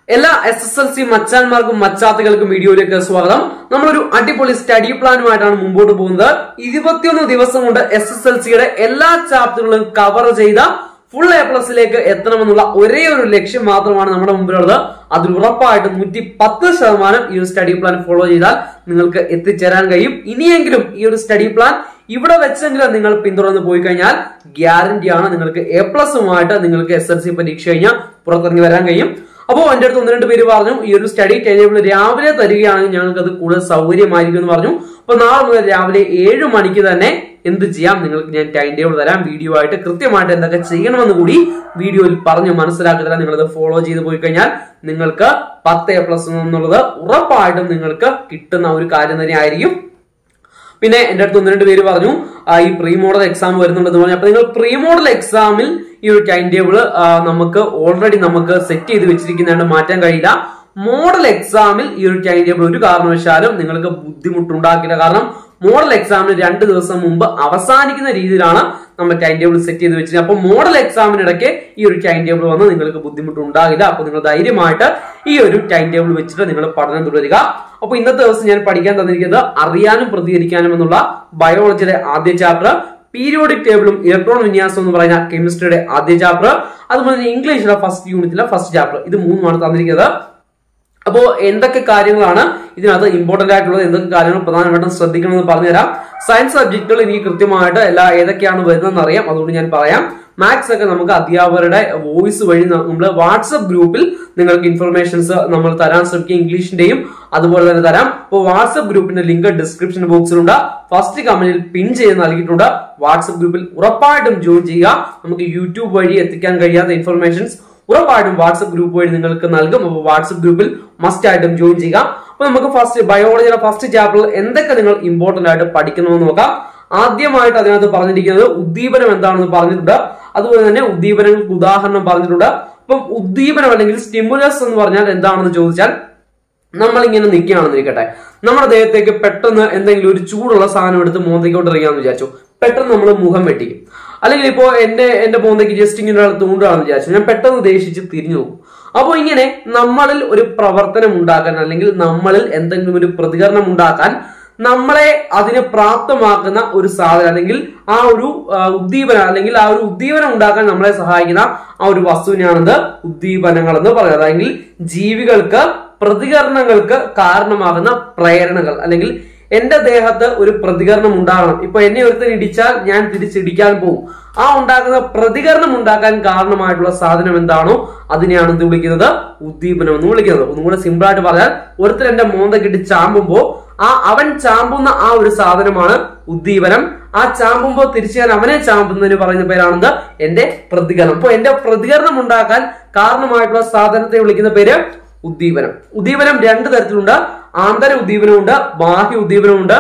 എല്ലാ S S L C മച്ചാന്മാർക്കും മച്ചാത്തകൾക്കും വീഡിയോയിലേക്ക് സ്വാഗതം നമ്മളൊരു അടിപൊളി സ്റ്റഡി പ്ലാനുമായിട്ടാണ് മുമ്പോട്ട് പോകുന്നത് ഇരുപത്തിയൊന്ന് ദിവസം കൊണ്ട് എസ് എസ് എൽ സിയുടെ എല്ലാ ചാപ്റ്ററുകളും കവർ ചെയ്ത ഫുൾ എ പ്ലസിലേക്ക് എത്തണമെന്നുള്ള ഒരേ ഒരു ലക്ഷ്യം മാത്രമാണ് നമ്മുടെ മുമ്പിലുള്ളത് അതിൽ ഉറപ്പായിട്ടും നൂറ്റി പത്ത് ശതമാനം ഈ ഒരു സ്റ്റഡി പ്ലാൻ ഫോളോ ചെയ്താൽ നിങ്ങൾക്ക് എത്തിച്ചേരാൻ കഴിയും ഇനിയെങ്കിലും ഈ ഒരു സ്റ്റഡി പ്ലാൻ ഇവിടെ വെച്ചെങ്കിലും നിങ്ങൾ പിന്തുടർന്ന് പോയി കഴിഞ്ഞാൽ ഗ്യാരണ്ടിയാണ് നിങ്ങൾക്ക് എ പ്ലസുമായിട്ട് നിങ്ങൾക്ക് എസ് എൽ സി പരീക്ഷ കഴിഞ്ഞാൽ പുറത്തിറങ്ങി വരാൻ കഴിയും അപ്പോൾ എന്റെ അടുത്ത് ഒന്ന് രണ്ട് പേര് പറഞ്ഞു ഈ ഒരു സ്റ്റഡി ടൈം ടേബിൾ രാവിലെ തരികയാണെങ്കിൽ ഞങ്ങൾക്ക് അത് കൂടുതൽ സൗകര്യമായിരിക്കും എന്ന് പറഞ്ഞു അപ്പൊ നാളെ മുതൽ രാവിലെ ഏഴ് മണിക്ക് തന്നെ എന്ത് ചെയ്യാം നിങ്ങൾക്ക് ഞാൻ ടൈം ടേബിൾ തരാം വീഡിയോ ആയിട്ട് കൃത്യമായിട്ട് എന്തൊക്കെ ചെയ്യണമെന്ന് കൂടി വീഡിയോയിൽ പറഞ്ഞു മനസ്സിലാക്കി തരാം നിങ്ങളത് ഫോളോ ചെയ്ത് പോയി കഴിഞ്ഞാൽ നിങ്ങൾക്ക് പത്ത് എ പ്ലസ് എന്നുള്ളത് ഉറപ്പായിട്ടും നിങ്ങൾക്ക് കിട്ടുന്ന ഒരു കാര്യം തന്നെ ആയിരിക്കും പിന്നെ എന്റെ അടുത്ത് ഒന്ന് രണ്ട് പേര് പറഞ്ഞു ആ, ഈ പ്രീ മോഡൽ എക്സാം വരുന്നുണ്ടെന്ന് പറഞ്ഞു അപ്പൊ നിങ്ങൾ പ്രീ മോഡൽ എക്സാമിൽ ഈ ഒരു ടൈം ടേബിൾ നമുക്ക് ഓൾറെഡി നമുക്ക് സെറ്റ് ചെയ്ത് വെച്ചിരിക്കുന്നതുകൊണ്ട് മാറ്റാൻ കഴിയില്ല മോഡൽ എക്സാമിൽ ഈ ഒരു ടൈം ടേബിൾ ഒരു കാരണവശാലും നിങ്ങൾക്ക് ബുദ്ധിമുട്ടുണ്ടാക്കില്ല കാരണം മോഡൽ എക്സാമിന് രണ്ട് ദിവസം മുമ്പ് അവസാനിക്കുന്ന രീതിയിലാണ് നമ്മൾ ടൈം ടേബിൾ സെറ്റ് ചെയ്ത് വെച്ചിരിക്കുന്നത് അപ്പൊ മോഡൽ എക്സാമിനിടയ്ക്ക് ഈ ഒരു ടൈം ടേബിൾ വന്ന് നിങ്ങൾക്ക് ബുദ്ധിമുട്ടുണ്ടാകില്ല അപ്പൊ നിങ്ങൾ ധൈര്യമായിട്ട് ഈ ഒരു ടൈം ടേബിൾ വെച്ചിട്ട് നിങ്ങൾ പഠനം തുടരുക അപ്പൊ ഇന്നത്തെ ദിവസം ഞാൻ പഠിക്കാൻ തന്നിരിക്കുന്നത് അറിയാനും പ്രതികരിക്കാനും എന്നുള്ള ബയോളജിയുടെ ആദ്യ ചാപ്റ്റർ പീരിയോഡിക് ടേബിളും ഇലക്ട്രോൺ വിന്യാസം എന്ന് പറയുന്ന കെമിസ്ട്രിയുടെ ആദ്യ ചാപ്റ്റർ അതുപോലെ തന്നെ ഇംഗ്ലീഷിലെ ഫസ്റ്റ് യൂണിറ്റിലെ ഫസ്റ്റ് ചാപ്റ്റർ ഇത് മൂന്നുമാണ് തന്നിരിക്കുന്നത് അപ്പോ എന്തൊക്കെ കാര്യങ്ങളാണ് ഇതിനകത്ത് ഇമ്പോർട്ടന്റ് ആയിട്ടുള്ളത് എന്തൊക്കെ കാര്യങ്ങൾ പ്രധാനമായിട്ടും ശ്രദ്ധിക്കണമെന്ന് പറഞ്ഞുതരാം സയൻസ് സബ്ജക്റ്റുകൾ എനിക്ക് കൃത്യമായിട്ട് എല്ലാ ഏതൊക്കെയാണ് വരുന്നതെന്ന് അറിയാം അതുകൊണ്ട് ഞാൻ പറയാം മാത്സ് ഒക്കെ നമുക്ക് അധ്യാപകരുടെ വോയിസ് വഴി നമ്മൾ വാട്സപ്പ് ഗ്രൂപ്പിൽ നിങ്ങൾക്ക് ഇൻഫർമേഷൻസ് നമ്മൾ തരാൻ ശ്രമിക്കും ഇംഗ്ലീഷിന്റെയും അതുപോലെ തന്നെ തരാം അപ്പോൾ വാട്സപ്പ് ഗ്രൂപ്പിന്റെ ലിങ്ക് ഡിസ്ക്രിപ്ഷൻ ബോക്സിലുണ്ട് ഫസ്റ്റ് കമന്റിൽ പിൻ ചെയ്ത് നൽകിയിട്ടുണ്ട് വാട്സപ്പ് ഗ്രൂപ്പിൽ ഉറപ്പായിട്ടും ജോയിൻ ചെയ്യുക നമുക്ക് യൂട്യൂബ് വഴി എത്തിക്കാൻ കഴിയാത്ത ഇൻഫർമേഷൻസ് ഉറപ്പായിട്ടും വാട്സപ്പ് ഗ്രൂപ്പ് വഴി നിങ്ങൾക്ക് നൽകും അപ്പോൾ വാട്സപ്പ് ഗ്രൂപ്പിൽ മസ്റ്റ് ആയിട്ടും ജോയിൻ ചെയ്യുക അപ്പൊ നമുക്ക് ഫസ്റ്റ് ബയോളജിയുടെ ഫസ്റ്റ് ചാപ്റ്ററിൽ എന്തൊക്കെ നിങ്ങൾ ഇമ്പോർട്ടന്റ് ആയിട്ട് പഠിക്കണമെന്ന് നോക്കാം ആദ്യമായിട്ട് അതിനകത്ത് പറഞ്ഞിരിക്കുന്നത് ഉദ്ദീപനം എന്താണെന്ന് പറഞ്ഞിട്ടുണ്ട് അതുപോലെ തന്നെ ഉദ്ദീപനങ്ങൾക്ക് ഉദാഹരണം പറഞ്ഞിട്ടുണ്ട് അപ്പം ഉദ്ദീപനം അല്ലെങ്കിൽ സ്റ്റിമുലസ് എന്ന് പറഞ്ഞാൽ എന്താണെന്ന് ചോദിച്ചാൽ നമ്മൾ ഇങ്ങനെ നിൽക്കുകയാണെന്ന് ഇരിക്കട്ടെ നമ്മുടെ ദേഹത്തേക്ക് പെട്ടെന്ന് എന്തെങ്കിലും ഒരു ചൂടുള്ള സാധനം എടുത്ത് മോന്തയ്ക്കോട്ട് എറിയാന്ന് വിചാരിച്ചു പെട്ടെന്ന് നമ്മൾ മുഖം വെട്ടിക്കും അല്ലെങ്കിൽ ഇപ്പോ എന്റെ എന്റെ മോന്തയ്ക്ക് ജസ്റ്റ് ഇങ്ങനെ ഒരാൾ തൂണ്ടാണെന്ന് വിചാരിച്ചു ഞാൻ പെട്ടെന്ന് ദേഷിച്ച് തിരിഞ്ഞു പോകും അപ്പോൾ ഇങ്ങനെ നമ്മളിൽ ഒരു പ്രവർത്തനം ഉണ്ടാക്കാൻ അല്ലെങ്കിൽ നമ്മളിൽ എന്തെങ്കിലും ഒരു പ്രതികരണം ഉണ്ടാക്കാൻ നമ്മളെ അതിന് പ്രാപ്തമാക്കുന്ന ഒരു സാധനം അല്ലെങ്കിൽ ആ ഒരു ആ, ഉദ്ദീപനം അല്ലെങ്കിൽ ആ ഒരു ഉദ്ദീപനം ഉണ്ടാക്കാൻ നമ്മളെ സഹായിക്കുന്ന ആ ഒരു വസ്തുവിനെയാണിത് ഉദ്ദീപനങ്ങൾ എന്ന് പറയുന്നത് അല്ലെങ്കിൽ ജീവികൾക്ക് പ്രതികരണങ്ങൾക്ക് കാരണമാകുന്ന പ്രേരണകൾ അല്ലെങ്കിൽ എന്റെ ദേഹത്ത് ഒരു പ്രതികരണം ഉണ്ടാകണം ഇപ്പൊ എന്നെ ഒരുത്തൻ ഇടിച്ചാൽ ഞാൻ തിരിച്ചിടിക്കാൻ പോകും ആ ഉണ്ടാകുന്ന പ്രതികരണം ഉണ്ടാക്കാൻ കാരണമായിട്ടുള്ള സാധനം എന്താണോ അതിനെയാണ് എന്ത് വിളിക്കുന്നത് ഉദ്ദീപനം എന്ന് വിളിക്കുന്നത് ഒന്നും കൂടെ സിമ്പിൾ ആയിട്ട് പറഞ്ഞാൽ ഒരുത്തൻ എന്റെ മോന്തക്കിട്ട് ചാമ്പുമ്പോ ആ അവൻ ചാമ്പുന്ന ആ ഒരു സാധനമാണ് ഉദ്ദീപനം ആ ചാമ്പുമ്പോ തിരിച്ച് ഞാൻ അവനെ ചാമ്പുന്നതിന് പറയുന്ന പേരാണെന്ത് എന്റെ പ്രതികരണം അപ്പൊ എന്റെ പ്രതികരണം ഉണ്ടാക്കാൻ കാരണമായിട്ടുള്ള സാധനത്തെ വിളിക്കുന്ന പേര് ഉദ്ദീപനം ഉദ്ദീപനം രണ്ട് തരത്തിലുണ്ട് ആന്തര ഉദ്ദീപനമുണ്ട് ബാഹ്യ ഉദ്ദീപനമുണ്ട്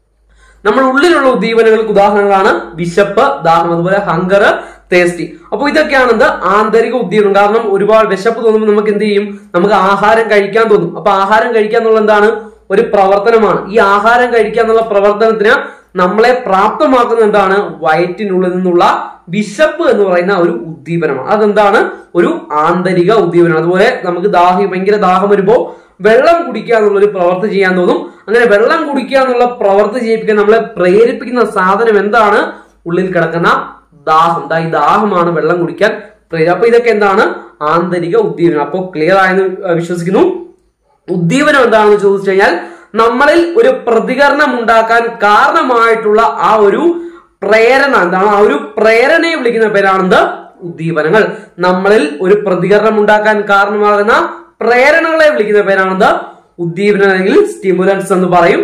നമ്മൾ ഉള്ളിലുള്ള ഉദ്ദീപനങ്ങൾക്ക് ഉദാഹരണങ്ങളാണ് വിശപ്പ് ദാഹം അതുപോലെ ഹങ്കർ തേസ്റ്റി അപ്പോൾ ഇതൊക്കെയാണ് എന്ത് ആന്തരിക ഉദ്ദീപനം കാരണം ഒരുപാട് വിശപ്പ് തോന്നുമ്പോൾ നമുക്ക് എന്ത് ചെയ്യും നമുക്ക് ആഹാരം കഴിക്കാൻ തോന്നും അപ്പൊ ആഹാരം കഴിക്കുക എന്നുള്ള എന്താണ് ഒരു പ്രവർത്തനമാണ് ഈ ആഹാരം കഴിക്കുക എന്നുള്ള പ്രവർത്തനത്തിന് നമ്മളെ പ്രാപ്തമാക്കുന്ന എന്താണ് വയറ്റിനുള്ളിൽ നിന്നുള്ള വിശപ്പ് എന്ന് പറയുന്ന ഒരു ഉദ്ദീപനമാണ് അതെന്താണ് ഒരു ആന്തരിക ഉദ്ദീപനം അതുപോലെ നമുക്ക് ദാഹി ഭയങ്കര ദാഹം വരുമ്പോൾ വെള്ളം കുടിക്കുക എന്നുള്ള ഒരു പ്രവൃത്തി ചെയ്യാൻ തോന്നും അങ്ങനെ വെള്ളം കുടിക്കുക എന്നുള്ള പ്രവൃത്തി ചെയ്യിപ്പിക്കാൻ നമ്മളെ പ്രേരിപ്പിക്കുന്ന സാധനം എന്താണ് ഉള്ളിൽ കിടക്കുന്ന ദാഹം ദാ ഈ ദാഹമാണ് വെള്ളം കുടിക്കാൻ പ്രേരി അപ്പൊ ഇതൊക്കെ എന്താണ് ആന്തരിക ഉദ്ദീപനം അപ്പോൾ ക്ലിയർ ആയെന്ന് വിശ്വസിക്കുന്നു ഉദ്ദീപനം എന്താണെന്ന് ചോദിച്ചു കഴിഞ്ഞാൽ നമ്മളിൽ ഒരു പ്രതികരണം ഉണ്ടാക്കാൻ കാരണമായിട്ടുള്ള ആ ഒരു പ്രേരണ എന്താണ് ആ ഒരു പ്രേരണയെ വിളിക്കുന്ന പേരാണെന്ത് ഉദ്ദീപനങ്ങൾ നമ്മളിൽ ഒരു പ്രതികരണം ഉണ്ടാക്കാൻ കാരണമാകുന്ന പ്രേരണകളെ വിളിക്കുന്ന പേരാണെന്ത് ഉദ്ദീപനം അല്ലെങ്കിൽ സ്റ്റിമുലൻസ് എന്ന് പറയും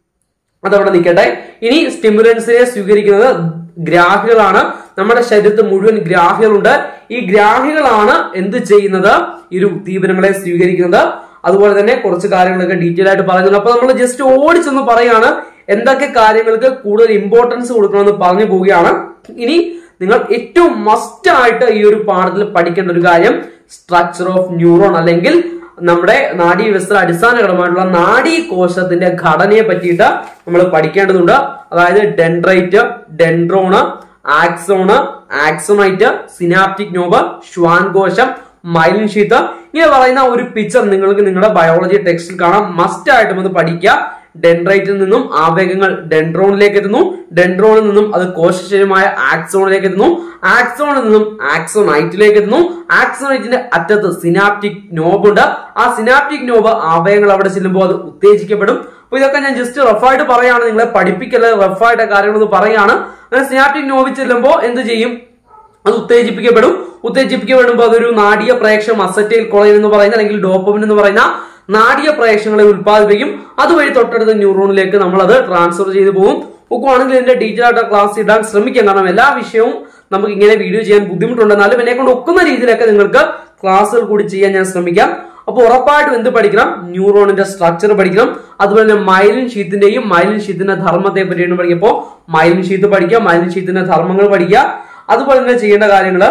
അതവിടെ നിൽക്കട്ടെ ഇനി സ്റ്റിമുലൻസിനെ സ്വീകരിക്കുന്നത് ഗ്രാഹികളാണ് നമ്മുടെ ശരീരത്തിൽ മുഴുവൻ ഗ്രാഹികളുണ്ട് ഈ ഗ്രാഹികളാണ് എന്ത് ചെയ്യുന്നത് ഈ ഒരു ഉദ്ദീപനങ്ങളെ സ്വീകരിക്കുന്നത് അതുപോലെ തന്നെ കുറച്ച് കാര്യങ്ങളൊക്കെ ഡീറ്റെയിൽ ആയിട്ട് പറയുന്നുണ്ട് അപ്പൊ നമ്മൾ ജസ്റ്റ് ഓടിച്ചൊന്ന് പറയാണ് എന്തൊക്കെ കാര്യങ്ങൾക്ക് കൂടുതൽ ഇമ്പോർട്ടൻസ് കൊടുക്കണമെന്ന് പറഞ്ഞു പോവുകയാണ് ഇനി നിങ്ങൾ ഏറ്റവും മസ്റ്റ് ആയിട്ട് ഈ ഒരു പാഠത്തിൽ പഠിക്കേണ്ട ഒരു കാര്യം സ്ട്രക്ചർ ഓഫ് ന്യൂറോൺ അല്ലെങ്കിൽ നമ്മുടെ നാഡീവ്യവസ്ഥ അടിസ്ഥാനപരമായിട്ടുള്ള നാഡീകോശത്തിന്റെ ഘടനയെ പറ്റിയിട്ട് നമ്മൾ പഠിക്കേണ്ടതുണ്ട് അതായത് dendrite dendron axon axonite synaptic knob ശ്വാൻകോശം മൈലിൻ ഷീത്ത് ഇങ്ങനെ പറയുന്ന ഒരു പിക്ചർ നിങ്ങൾക്ക് നിങ്ങളുടെ ബയോളജി ടെക്സ്റ്റിൽ കാണാം മസ്റ്റ് ആയിട്ടും അത് പഠിക്കുക ഡെൻഡ്രൈറ്റിൽ നിന്നും ആവേഗങ്ങൾ ഡെൻഡ്രോണിലേക്ക് എത്തുന്നു ഡെൻഡ്രോണിൽ നിന്നും അത് കോശശരീരമായ ആക്സോണിലേക്ക് എത്തുന്നു ആക്സോണിൽ നിന്നും ആക്സോണൈറ്റിലേക്ക് എത്തുന്നു ആക്സോണൈറ്റിന്റെ അറ്റത്ത് സിനാപ്റ്റിക് നോബ് ഉണ്ട് ആ സിനാപ്റ്റിക് നോബ് ആവേഗങ്ങൾ അവിടെ ചെല്ലുമ്പോൾ അത് ഉത്തേജിക്കപ്പെടും അപ്പൊ ഇതൊക്കെ ഞാൻ ജസ്റ്റ് റഫായിട്ട് പറയാണ് നിങ്ങളെ പഠിപ്പിക്കല് റഫായിട്ട് കാര്യങ്ങൾ പറയാണ് അങ്ങനെ സിനാപ്റ്റിക് നോബിൽ ചെല്ലുമ്പോൾ എന്ത് ചെയ്യും അത് ഉത്തേജിപ്പിക്കപ്പെടും ഉത്തേജിപ്പിക്കപ്പെടുമ്പോൾ അതൊരു നാടീയ പ്രേക്ഷം അസറ്റൈൽ കൊളൈൻ എന്ന് പറയുന്ന അല്ലെങ്കിൽ ഡോപ്പമിൻ എന്ന് പറയുന്ന നാടീയ പ്രേക്ഷങ്ങളെ ഉത്പാദിപ്പിക്കും അതുവഴി തൊട്ടടുത്ത ന്യൂറോണിലേക്ക് നമ്മൾ അത് ട്രാൻസ്ഫർ ചെയ്തു പോകും നോക്കുവാണെങ്കിൽ ഇതിന്റെ ഡീറ്റെയിൽ ആയിട്ട് ക്ലാസ് ഇടാൻ ശ്രമിക്കാം കാരണം എല്ലാ വിഷയവും നമുക്ക് ഇങ്ങനെ വീഡിയോ ചെയ്യാൻ ബുദ്ധിമുട്ടുണ്ടെന്നാലും എന്നെ കൊണ്ട് ഒക്കുന്ന രീതിയിലൊക്കെ നിങ്ങൾക്ക് ക്ലാസ്സുകൾ കൂടി ചെയ്യാൻ ഞാൻ ശ്രമിക്കാം അപ്പോൾ ഉറപ്പായിട്ടും എന്ത് പഠിക്കണം ന്യൂറോണിന്റെ സ്ട്രക്ചർ പഠിക്കണം അതുപോലെ തന്നെ മൈലിൻ ഷീത്തിന്റെയും മൈലിൻ ഷീത്തിന്റെ ധർമ്മത്തെ പറ്റിയാണ് പഠിക്കുമ്പോൾ മൈലിൻ ഷീത്ത് പഠിക്കുക മൈലിൻ ഷീത്തിന്റെ ധർമ്മങ്ങൾ പഠിക്കുക അതുപോലെ തന്നെ ചെയ്യേണ്ട കാര്യങ്ങള്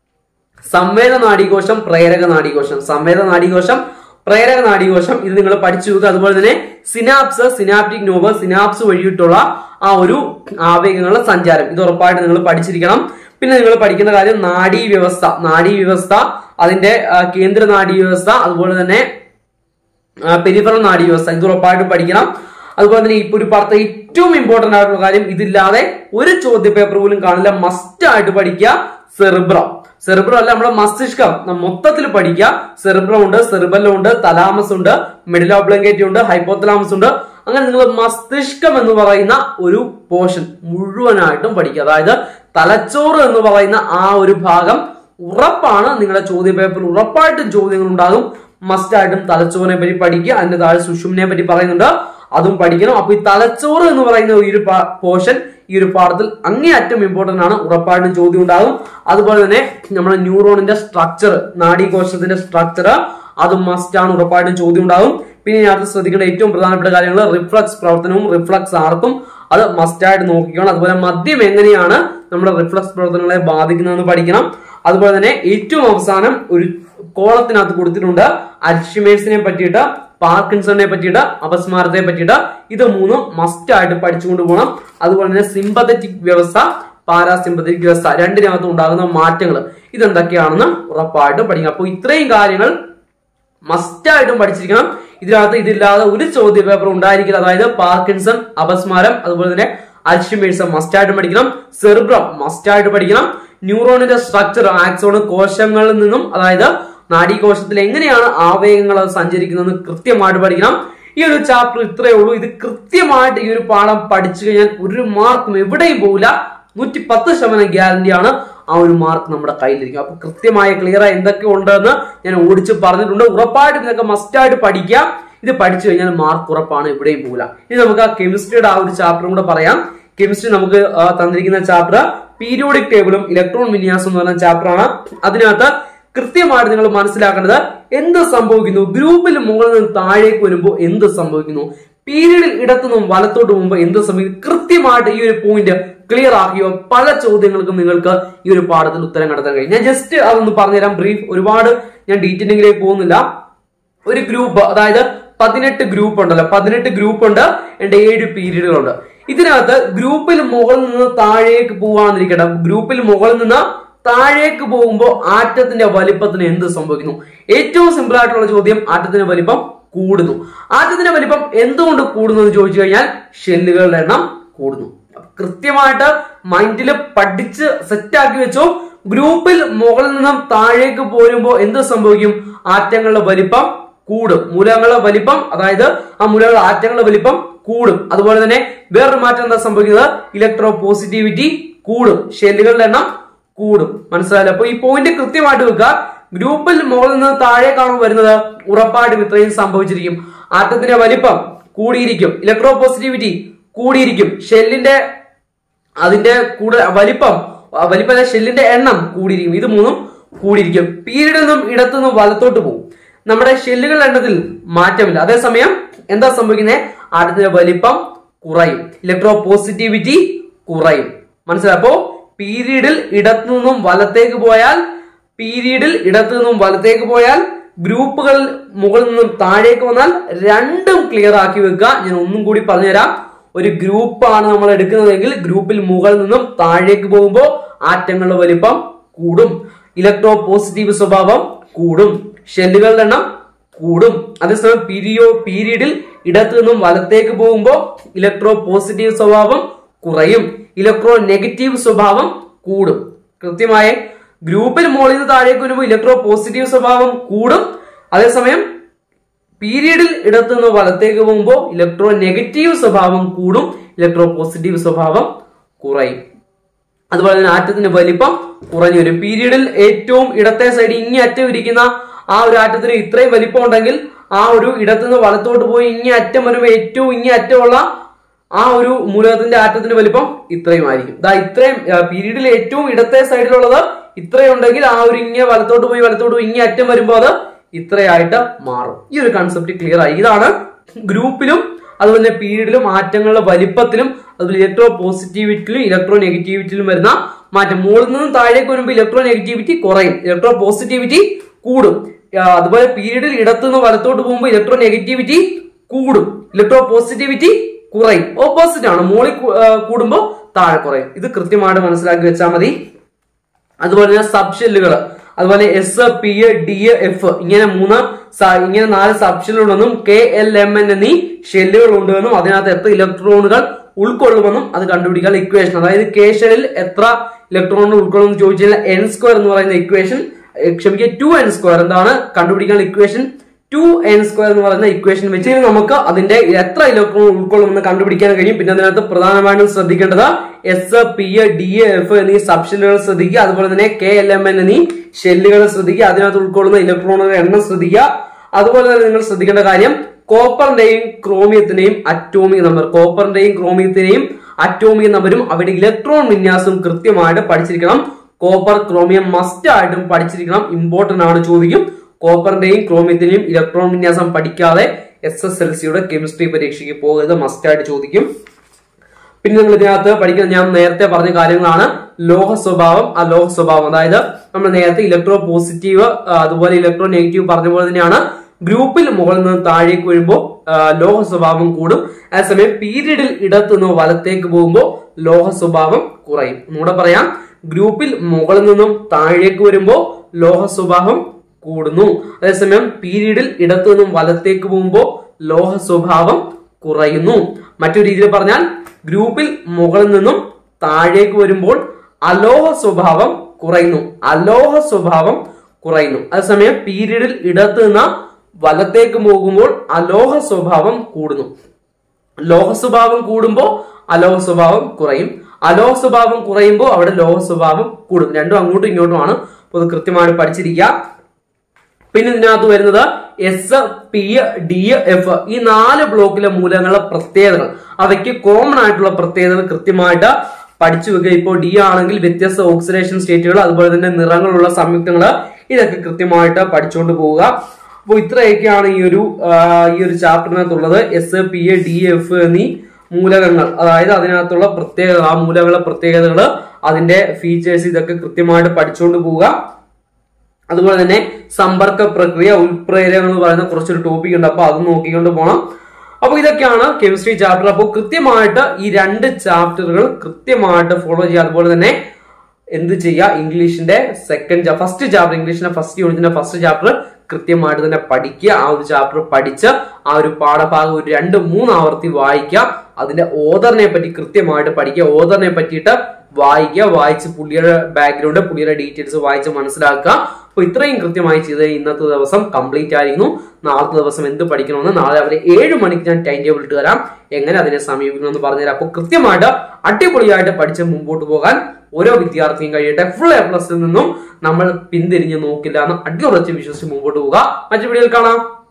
സംവേദ നാഡീകോശം പ്രേരക നാഡീകോശം സംവേദ നാഡീകോശം പ്രേരക നാഡീകോശം ഇത് നിങ്ങൾ പഠിച്ചു വെക്കുക അതുപോലെ തന്നെ സിനാപ്സ് സിനാപ്റ്റിക് നോബ് സിനാപ്സ് വഴിയിട്ടുള്ള ആ ഒരു ആവേഗങ്ങളുടെ സഞ്ചാരം ഇത് ഉറപ്പായിട്ട് നിങ്ങൾ പഠിച്ചിരിക്കണം പിന്നെ നിങ്ങൾ പഠിക്കുന്ന കാര്യം നാഡീ വ്യവസ്ഥ നാഡീ വ്യവസ്ഥ അതിന്റെ ആ, കേന്ദ്ര നാഡീ വ്യവസ്ഥ അതുപോലെ തന്നെ പെരിഫറൽ നാഡീ വ്യവസ്ഥ ഇത് ഉറപ്പായിട്ടും പഠിക്കണം അതുപോലെ തന്നെ ഇപ്പൊ ഒരു പാർത്ത ഏറ്റവും ഇമ്പോർട്ടന്റ് ആയിട്ടുള്ള കാര്യം ഇതില്ലാതെ ഒരു ചോദ്യ പേപ്പർ പോലും കാണില്ല മസ്റ്റ് ആയിട്ട് പഠിക്കുക സെറിബ്രം സെറിബ്രം അല്ല നമ്മുടെ മസ്തിഷ്കം ന- മൊത്തത്തിൽ പഠിക്കുക സെറിബ്രം ഉണ്ട് സെറിബല്ലം ഉണ്ട് തലാമസ് ഉണ്ട് മിഡിൽ ഓബ്ലങ്കേറ്റ് ഉണ്ട് ഹൈപ്പോത്തലാമസ് ഉണ്ട് അങ്ങനെ നിങ്ങൾ മസ്തിഷ്കം എന്ന് പറയുന്ന ഒരു പോർഷൻ മുഴുവനായിട്ടും പഠിക്കുക അതായത് തലച്ചോറ് എന്ന് പറയുന്ന ആ ഒരു ഭാഗം ഉറപ്പാണ് നിങ്ങളുടെ ചോദ്യ പേപ്പറിൽ ഉറപ്പായിട്ടും ചോദ്യങ്ങൾ ഉണ്ടാകും മസ്റ്റ് ആയിട്ടും തലച്ചോറിനെ പറ്റി പഠിക്കുക അതിന്റെ താഴെ സുഷുമിനെ പറ്റി പറയുന്നുണ്ട് അതും പഠിക്കണം അപ്പൊ ഈ തലച്ചോറ് എന്ന് പറയുന്ന ഈ ഒരു പോർഷൻ ഈ ഒരു പാഠത്തിൽ അങ്ങേയറ്റം ഇമ്പോർട്ടന്റ് ആണ് ഉറപ്പായിട്ടും ചോദ്യം ഉണ്ടാകും അതുപോലെ തന്നെ നമ്മുടെ ന്യൂറോണിന്റെ സ്ട്രക്ചർ നാഡീകോശത്തിന്റെ സ്ട്രക്ചർ അത് മസ്റ്റ് ആണ് ഉറപ്പായിട്ടും ചോദ്യം ഉണ്ടാകും പിന്നെ ഞാൻ അടുത്ത് ശ്രദ്ധിക്കേണ്ട ഏറ്റവും പ്രധാനപ്പെട്ട കാര്യങ്ങൾ റിഫ്ലക്സ് പ്രവർത്തനവും റിഫ്ലക്സ് ആർക്കും അത് മസ്റ്റ് ആയിട്ട് നോക്കിക്കണം അതുപോലെ മദ്യം എങ്ങനെയാണ് നമ്മുടെ റിഫ്ലക്സ് പ്രവർത്തനങ്ങളെ ബാധിക്കുന്നതെന്ന് പഠിക്കണം അതുപോലെ തന്നെ ഏറ്റവും അവസാനം ഒരു കോളത്തിനകത്ത് കൊടുത്തിട്ടുണ്ട് അൽഷിമേഴ്സിനെ പറ്റിയിട്ട് പാർക്കിൻസണിനെ പറ്റിയിട്ട് അപസ്മാരത്തെ പറ്റിയിട്ട് ഇത് മൂന്നും മസ്റ്റ് ആയിട്ട് പഠിച്ചുകൊണ്ട് പോകണം അതുപോലെ തന്നെ സിമ്പത്തറ്റിക് വ്യവസ്ഥ പാരാസിമ്പത്തറ്റിക് വ്യവസ്ഥ രണ്ടിനകത്തും ഉണ്ടാകുന്ന മാറ്റങ്ങൾ ഇതെന്തൊക്കെയാണെന്ന് ഉറപ്പായിട്ടും പഠിക്കണം അപ്പോൾ ഇത്രയും കാര്യങ്ങൾ മസ്റ്റായിട്ടും പഠിച്ചിരിക്കണം ഇതിനകത്ത് ഇതില്ലാതെ ഒരു ചോദ്യ പേപ്പർ ഉണ്ടായിരിക്കില്ല അതായത് പാർക്കിൻസൺ അപസ്മാരം അതുപോലെ തന്നെ അൽഷിമേഴ്സ് മസ്റ്റായിട്ട് പഠിക്കണം സെറിബ്രം മസ്റ്റായിട്ട് പഠിക്കണം ന്യൂറോണിന്റെ സ്ട്രക്ചർ ആക്സോൺ കോശങ്ങളിൽ നിന്നും അതായത് നാഡീകോശത്തിൽ എങ്ങനെയാണ് ആവേഗങ്ങൾ അത് സഞ്ചരിക്കുന്നതെന്ന് കൃത്യമായിട്ട് പഠിക്കണം ഈ ഒരു ചാപ്റ്റർ ഇത്രയേ ഉള്ളൂ ഇത് കൃത്യമായിട്ട് ഈ ഒരു പാഠം പഠിച്ചു കഴിഞ്ഞാൽ ഒരു മാർക്കും എവിടെയും പോകില്ല നൂറ്റി പത്ത് ശതമാനം ഗ്യാരണ്ടിയാണ് ആ ഒരു മാർക്ക് നമ്മുടെ കയ്യിലിരിക്കും അപ്പൊ കൃത്യമായ ക്ലിയർ എന്തൊക്കെ ഉണ്ടെന്ന് ഞാൻ ഓടിച്ച് പറഞ്ഞിട്ടുണ്ട് ഉറപ്പായിട്ടും ഇതൊക്കെ മസ്റ്റായിട്ട് പഠിക്കാം ഇത് പഠിച്ചു കഴിഞ്ഞാൽ മാർക്ക് ഉറപ്പാണ് എവിടെയും പോകില്ല ഇനി നമുക്ക് ആ കെമിസ്ട്രിയുടെ ആ ഒരു ചാപ്റ്ററും കൂടെ പറയാം കെമിസ്ട്രി നമുക്ക് ആ, തന്നിരിക്കുന്ന ചാപ്റ്റർ പീരിയോഡിക് ടേബിളും ഇലക്ട്രോൺ വിന്യാസം എന്ന് പറയുന്ന ചാപ്റ്റർ ആണ് അതിനകത്ത് കൃത്യമായിട്ട് നിങ്ങൾ മനസ്സിലാക്കേണ്ടത് എന്ത് സംഭവിക്കുന്നു ഗ്രൂപ്പിൽ മുകളിൽ നിന്ന് താഴേക്ക് വരുമ്പോൾ എന്ത് സംഭവിക്കുന്നു പീരീഡിൽ ഇടത്തുനിന്നും വലത്തോട്ട് പോകുമ്പോൾ എന്ത് സംഭവിക്കും കൃത്യമായിട്ട് ഈ ഒരു പോയിന്റ് ക്ലിയർ ആക്കിയോ പല ചോദ്യങ്ങൾക്കും നിങ്ങൾക്ക് ഈ ഒരു പാഠത്തിൽ ഉത്തരം കണ്ടെത്താൻ കഴിയും ഞാൻ ജസ്റ്റ് അതൊന്ന് പറഞ്ഞുതരാം ബ്രീഫ് ഒരുപാട് ഞാൻ ഡീറ്റെയിലിംഗിലേക്ക് പോകുന്നില്ല ഒരു ഗ്രൂപ്പ് അതായത് പതിനെട്ട് ഗ്രൂപ്പ് ഉണ്ടല്ലോ പതിനെട്ട് ഗ്രൂപ്പ് ഉണ്ട് എന്റെ ഏഴ് പീരീഡുകളുണ്ട് ഇതിനകത്ത് ഗ്രൂപ്പിൽ മുകളിൽ നിന്ന് താഴേക്ക് പോവാന്നിരിക്കട്ടെ ഗ്രൂപ്പിൽ മുകളിൽ നിന്ന് താഴേക്ക് പോകുമ്പോൾ ആറ്റത്തിന്റെ വലിപ്പത്തിന് എന്ത് സംഭവിക്കുന്നു ഏറ്റവും സിമ്പിൾ ആയിട്ടുള്ള ചോദ്യം ആറ്റത്തിന്റെ വലിപ്പം കൂടുന്നു ആറ്റത്തിന്റെ വലിപ്പം എന്തുകൊണ്ട് കൂടുന്നു എന്ന് ചോദിച്ചു കഴിഞ്ഞാൽ ഷെല്ലുകളുടെ എണ്ണം കൂടുന്നു അപ്പൊ കൃത്യമായിട്ട് മൈൻഡിൽ പഠിച്ച് സെറ്റാക്കി വെച്ചോ ഗ്രൂപ്പിൽ മുകളിൽ നിന്നും താഴേക്ക് പോരുമ്പോൾ എന്ത് സംഭവിക്കും ആറ്റങ്ങളുടെ വലിപ്പം കൂടും മൂലകങ്ങളുടെ വലിപ്പം അതായത് ആ മൂലകളുടെ ആറ്റങ്ങളുടെ വലിപ്പം കൂടും അതുപോലെ തന്നെ വേറൊരു മാറ്റം എന്താ സംഭവിക്കുന്നത് ഇലക്ട്രോ പോസിറ്റിവിറ്റി കൂടും ഷെല്ലുകളുടെ എണ്ണം കൂടും മനസ്സിലായല്ലോ അപ്പൊ ഈ പോയിന്റ് കൃത്യമായിട്ട് വെക്കുക ഗ്രൂപ്പിൽ മുകളിൽ നിന്ന് താഴേക്കാണ് വരുന്നത് ഉറപ്പായിട്ടും ഇത്രയും സംഭവിച്ചിരിക്കും ആറ്റത്തിന്റെ വലിപ്പം കൂടിയിരിക്കും ഇലക്ട്രോ പോസിറ്റിവിറ്റി കൂടിയിരിക്കും ഷെല്ലിന്റെ അതിന്റെ കൂടെ വലിപ്പം ആ വലിപ്പം അല്ല, ഷെല്ലിന്റെ എണ്ണം കൂടിയിരിക്കും ഇത് മൂന്നും കൂടിയിരിക്കും പീരീഡിൽ നിന്നും ഇടത്തു നിന്നും വലത്തോട്ട് പോകും നമ്മുടെ ഷെല്ലുകളുടെ എണ്ണത്തിൽ മാറ്റമില്ല അതേസമയം എന്താ സംഭവിക്കുന്നത് ആറ്റത്തിന്റെ വലിപ്പം കുറയും ഇലക്ട്രോ പോസിറ്റിവിറ്റി കുറയും മനസ്സിലായി അപ്പോ പീരീഡിൽ ഇടത്തു നിന്നും വലത്തേക്ക് പോയാൽ പീരീഡിൽ ഇടത്തു നിന്നും വലത്തേക്ക് പോയാൽ ഗ്രൂപ്പുകൾ മുകളിൽ നിന്നും താഴേക്ക് വന്നാൽ രണ്ടും ക്ലിയർ ആക്കി വെക്കുക ഞാൻ ഒന്നും കൂടി പറഞ്ഞുതരാം ഒരു ഗ്രൂപ്പാണ് നമ്മൾ എടുക്കുന്നതെങ്കിൽ ഗ്രൂപ്പിൽ മുകളിൽ നിന്നും താഴേക്ക് പോകുമ്പോൾ ആറ്റങ്ങളുടെ വലിപ്പം കൂടും ഇലക്ട്രോ പോസിറ്റീവ് സ്വഭാവം കൂടും ഷെല്ലുകളുടെ എണ്ണം കൂടും അതേസമയം പീരിയോ പീരീഡിൽ ഇടത്തു നിന്നും വലത്തേക്ക് പോകുമ്പോൾ ഇലക്ട്രോ പോസിറ്റീവ് സ്വഭാവം കുറയും ഇലക്ട്രോ നെഗറ്റീവ് സ്വഭാവം കൂടും കൃത്യമായ ഗ്രൂപ്പിൽ മുകളിൽ നിന്ന് താഴേക്ക് വരുമ്പോൾ ഇലക്ട്രോ പോസിറ്റീവ് സ്വഭാവം കൂടും അതേസമയം പീരീഡിൽ ഇടത്തു നിന്ന് വലത്തേക്ക് പോകുമ്പോൾ ഇലക്ട്രോ നെഗറ്റീവ് സ്വഭാവം കൂടും ഇലക്ട്രോ പോസിറ്റീവ് സ്വഭാവം കുറയും അതുപോലെ തന്നെ ആറ്റത്തിന്റെ വലിപ്പം കുറഞ്ഞു വരും പീരീഡിൽ ഏറ്റവും ഇടത്തെ സൈഡ് ഇങ്ങേ അറ്റം ഇരിക്കുന്ന ആ ഒരു ആറ്റത്തിന് ഇത്രയും വലിപ്പം ഉണ്ടെങ്കിൽ ആ ഒരു ഇടത്തുനിന്ന് വലത്തോട്ട് പോയി ഇങ്ങേ അറ്റം വരുമ്പോൾ ഏറ്റവും ഇങ്ങേ അറ്റമുള്ള ആ ഒരു മൂലകത്തിന്റെ ആറ്റത്തിന്റെ വലിപ്പം ഇത്രയും ആയിരിക്കും ദാ ഇത്രയും പീരീഡിൽ ഏറ്റവും ഇടത്തെ സൈഡിലുള്ളത് ഇത്രയും ഉണ്ടെങ്കിൽ ആ ഒരു ഇങ്ങേ വലത്തോട്ട് പോയി വലത്തോട്ട് പോയി ഇങ്ങേ അറ്റം വരുമ്പോൾ അത് ഇത്രയായിട്ട് മാറും ഈ ഒരു കൺസെപ്റ്റ് ക്ലിയർ ആയി ഇതാണ് ഗ്രൂപ്പിലും അതുപോലെ തന്നെ പീരീഡിലും ആറ്റങ്ങളുടെ വലിപ്പത്തിലും അതുപോലെ ഇലക്ട്രോ പോസിറ്റിവിറ്റിയിലും ഇലക്ട്രോ നെഗറ്റിവിറ്റിയിലും വരുന്ന മാറ്റം മുകളിൽ നിന്നും താഴേക്ക് വരുമ്പോൾ ഇലക്ട്രോ നെഗറ്റിവിറ്റി കുറയും ഇലക്ട്രോ പോസിറ്റിവിറ്റി കൂടും ആ, അതുപോലെ പീരീഡിൽ ഇടത്തു നിന്ന് വലത്തോട്ട് പോകുമ്പോൾ ഇലക്ട്രോ നെഗറ്റിവിറ്റി കൂടും ഇലക്ട്രോ പോസിറ്റിവിറ്റി കുറയും ഓപ്പോസിറ്റ് ആണ് മുകളിൽ കൂ- ആ, കൂടുമ്പോൾ താഴെ കുറയും ഇത് കൃത്യമായിട്ട് മനസ്സിലാക്കി വെച്ചാൽ മതി അതുപോലെ തന്നെ സബ് ഷെല്ലുകൾ അതുപോലെ എസ് പി ഡി എഫ് ഇങ്ങനെ മൂന്ന് സ- ഇങ്ങനെ നാല് സബ് ഷെല്ലുകളെന്നും കെ എൽ എം എൻ എന്നീ ഷെല്ലുകൾ ഉണ്ടെന്നും അതിനകത്ത് എത്ര ഇലക്ട്രോണുകൾ ഉൾക്കൊള്ളുമെന്നും അത് കണ്ടുപിടിക്കാൻ ഇക്വേഷൻ അതായത് കെ ഷെല്ലിൽ എത്ര ഇലക്ട്രോണുകൾ ഉൾക്കൊള്ളും ചോദിച്ചു കഴിഞ്ഞാൽ എൻ സ്ക്വയർ എന്ന് പറയുന്ന ഇക്വേഷൻ ക്ഷമിക്കുക ടു എൻ സ്ക്വയർ എന്താണ് കണ്ടുപിടിക്കാൻ ഇക്വേഷൻ ടു എൻ സ്ക്വയർ എന്ന് പറയുന്ന ഇക്വേഷൻ വെച്ച് ഇനി നമുക്ക് അതിന്റെ എത്ര ഇലക്ട്രോൺ ഉൾക്കൊള്ളുമെന്ന് കണ്ടുപിടിക്കാൻ കഴിയും പിന്നെ അതിനകത്ത് പ്രധാനമായിട്ടും ശ്രദ്ധിക്കേണ്ടത് എസ് പി ഡി എഫ് എന്നീ സബ് ഷെല്ലുകൾ ശ്രദ്ധിക്കുക അതുപോലെ തന്നെ കെ എൽ എം എൻ എന്നീ ഷെല്ലുകൾ ശ്രദ്ധിക്കുക അതിനകത്ത് ഉൾക്കൊള്ളുന്ന ഇലക്ട്രോണുകളുടെ എണ്ണം ശ്രദ്ധിക്കുക അതുപോലെ തന്നെ നിങ്ങൾ ശ്രദ്ധിക്കേണ്ട കാര്യം കോപ്പറിന്റെയും ക്രോമിയത്തിന്റെയും അറ്റോമിക് നമ്പർ കോപ്പറിന്റെയും ക്രോമിയത്തിന്റെയും അറ്റോമിക് നമ്പരും അവയുടെ ഇലക്ട്രോൺ വിന്യാസവും കൃത്യമായിട്ട് പഠിച്ചിരിക്കണം കോപ്പർ ക്രോമിയം മസ്റ്റ് ആയിട്ടും പഠിച്ചിരിക്കണം ഇമ്പോർട്ടന്റ് ആണ് ചോദിക്കും കോപ്പറിന്റെയും ക്രോമിയത്തിന്റെയും ഇലക്ട്രോൺ വിന്യാസം പഠിക്കാതെ എസ് എസ് എൽ സിയുടെ കെമിസ്ട്രി പരീക്ഷയ്ക്ക് പോകരുത് മസ്റ്റ് ആയിട്ട് ചോദിക്കും പിന്നെ നിങ്ങൾ ഇതിനകത്ത് പഠിക്കുന്ന ഞാൻ നേരത്തെ പറഞ്ഞ കാര്യങ്ങളാണ് ലോഹ സ്വഭാവം ആ ലോഹ സ്വഭാവം അതായത് നമ്മൾ നേരത്തെ ഇലക്ട്രോ പോസിറ്റീവ് അതുപോലെ ഇലക്ട്രോ നെഗറ്റീവ് പറഞ്ഞ പോലെ തന്നെയാണ് ഗ്രൂപ്പിൽ മുകളിൽ നിന്ന് താഴേക്ക് വരുമ്പോൾ ആ, ലോഹ സ്വഭാവം കൂടും അതേസമയം പീരീഡിൽ ഇടത്തു നിന്ന് വലത്തേക്ക് പോകുമ്പോൾ ലോഹ സ്വഭാവം കുറയും ഒന്നുകൂടെ പറയാം ഗ്രൂപ്പിൽ മുകളിൽ നിന്നും താഴേക്ക് വരുമ്പോൾ ലോഹ സ്വഭാവം കൂടുന്നു അതേസമയം പീരീഡിൽ ഇടത്തു നിന്നും വലത്തേക്ക് പോകുമ്പോൾ ലോഹ സ്വഭാവം കുറയുന്നു മറ്റൊരു രീതിയിൽ പറഞ്ഞാൽ ഗ്രൂപ്പിൽ മുകളിൽ നിന്നും താഴേക്ക് വരുമ്പോൾ അലോഹ സ്വഭാവം കുറയുന്നു അലോഹ സ്വഭാവം കുറയുന്നു അതേസമയം പീരീഡിൽ ഇടത്ത് നിന്ന് വലത്തേക്ക് പോകുമ്പോൾ അലോഹ സ്വഭാവം കൂടുന്നു ലോഹ സ്വഭാവം കൂടുമ്പോൾ അലോഹ സ്വഭാവം കുറയും അലോഹ സ്വഭാവം കുറയുമ്പോൾ അവിടെ ലോഹ സ്വഭാവം കൂടും രണ്ടും അങ്ങോട്ടും ഇങ്ങോട്ടുമാണ് അപ്പൊ അത് കൃത്യമായിട്ട് പഠിച്ചിരിക്കുക പിന്നെ ഇതിനകത്ത് വരുന്നത് എസ് പി ഡി എഫ് ഈ നാല് ബ്ലോക്കിലെ മൂലകങ്ങളുടെ പ്രത്യേകതകൾ അവയ്ക്ക് കോമൺ ആയിട്ടുള്ള പ്രത്യേകതകൾ കൃത്യമായിട്ട് പഠിച്ചു വെക്കുക ഇപ്പോൾ ഡി ആണെങ്കിൽ വ്യത്യസ്ത ഓക്സിഡേഷൻ സ്റ്റേറ്റുകൾ അതുപോലെ തന്നെ നിറങ്ങളുള്ള സംയുക്തങ്ങൾ ഇതൊക്കെ കൃത്യമായിട്ട് പഠിച്ചുകൊണ്ട് പോവുക അപ്പോൾ ഇത്രയൊക്കെയാണ് ഈ ഒരു ആ, ഈ ഒരു ചാപ്റ്ററിനകത്തുള്ളത് S P A D F എന്നീ മൂലകങ്ങൾ അതായത് അതിനകത്തുള്ള പ്രത്യേകത ആ മൂലകങ്ങളുടെ പ്രത്യേകതകൾ അതിന്റെ ഫീച്ചേഴ്സ് ഇതൊക്കെ കൃത്യമായിട്ട് പഠിച്ചുകൊണ്ട് പോവുക അതുപോലെ തന്നെ സമ്പർക്ക പ്രക്രിയ ഉൽപ്രേരകം എന്ന് പറയുന്ന കുറച്ചൊരു ടോപ്പിക് ഉണ്ട് അപ്പൊ അത് നോക്കിക്കൊണ്ട് പോകണം അപ്പൊ ഇതൊക്കെയാണ് കെമിസ്ട്രി ചാപ്റ്റർ അപ്പോൾ കൃത്യമായിട്ട് ഈ രണ്ട് ചാപ്റ്ററുകൾ കൃത്യമായിട്ട് ഫോളോ ചെയ്യുക അതുപോലെ തന്നെ എന്ത് ചെയ്യുക ഇംഗ്ലീഷിന്റെ സെക്കൻഡ് ഫസ്റ്റ് ചാപ്റ്റർ ഇംഗ്ലീഷിന്റെ ഫസ്റ്റ് യൂണിറ്റിന്റെ ഫസ്റ്റ് ചാപ്റ്റർ കൃത്യമായിട്ട് തന്നെ പഠിക്കുക ആ ഒരു ചാപ്റ്റർ പഠിച്ച് ആ ഒരു പാഠഭാഗം ഒരു രണ്ട് മൂന്ന് ആവർത്തി വായിക്കുക അതിന്റെ ഓദറിനെ പറ്റി കൃത്യമായിട്ട് പഠിക്കുക ഓദറിനെ പറ്റിയിട്ട് വായിക്കുക വായിച്ച് പുള്ളിയുടെ ബാക്ക്ഗ്രൗണ്ട് പുള്ളിയുടെ ഡീറ്റെയിൽസ് വായിച്ച് മനസ്സിലാക്കുക അപ്പൊ ഇത്രയും കൃത്യമായി ചെയ്ത് ഇന്നത്തെ ദിവസം കംപ്ലീറ്റ് ആയിരുന്നു നാളത്തെ ദിവസം എന്ത് പഠിക്കണമെന്ന് നാളെ അവരെ ഏഴ് മണിക്ക് ഞാൻ ടൈം ടേബിൾ ഇട്ട് തരാം എങ്ങനെ അതിനെ സമീപിക്കണമെന്ന് പറഞ്ഞുതരാം അപ്പൊ കൃത്യമായിട്ട് അടിപൊളിയായിട്ട് പഠിച്ച് മുമ്പോട്ട് പോകാൻ ഓരോ വിദ്യാർത്ഥിയും കഴിയട്ടെ ഫുൾ എ പ്ലസിൽ നിന്നും നമ്മൾ പിന്തിരിഞ്ഞ് നോക്കില്ല എന്ന് അടിയുറച്ച് വിശ്വസിച്ച് മുമ്പോട്ട് പോവുക മറ്റു വീഡിയോയിൽ കാണാം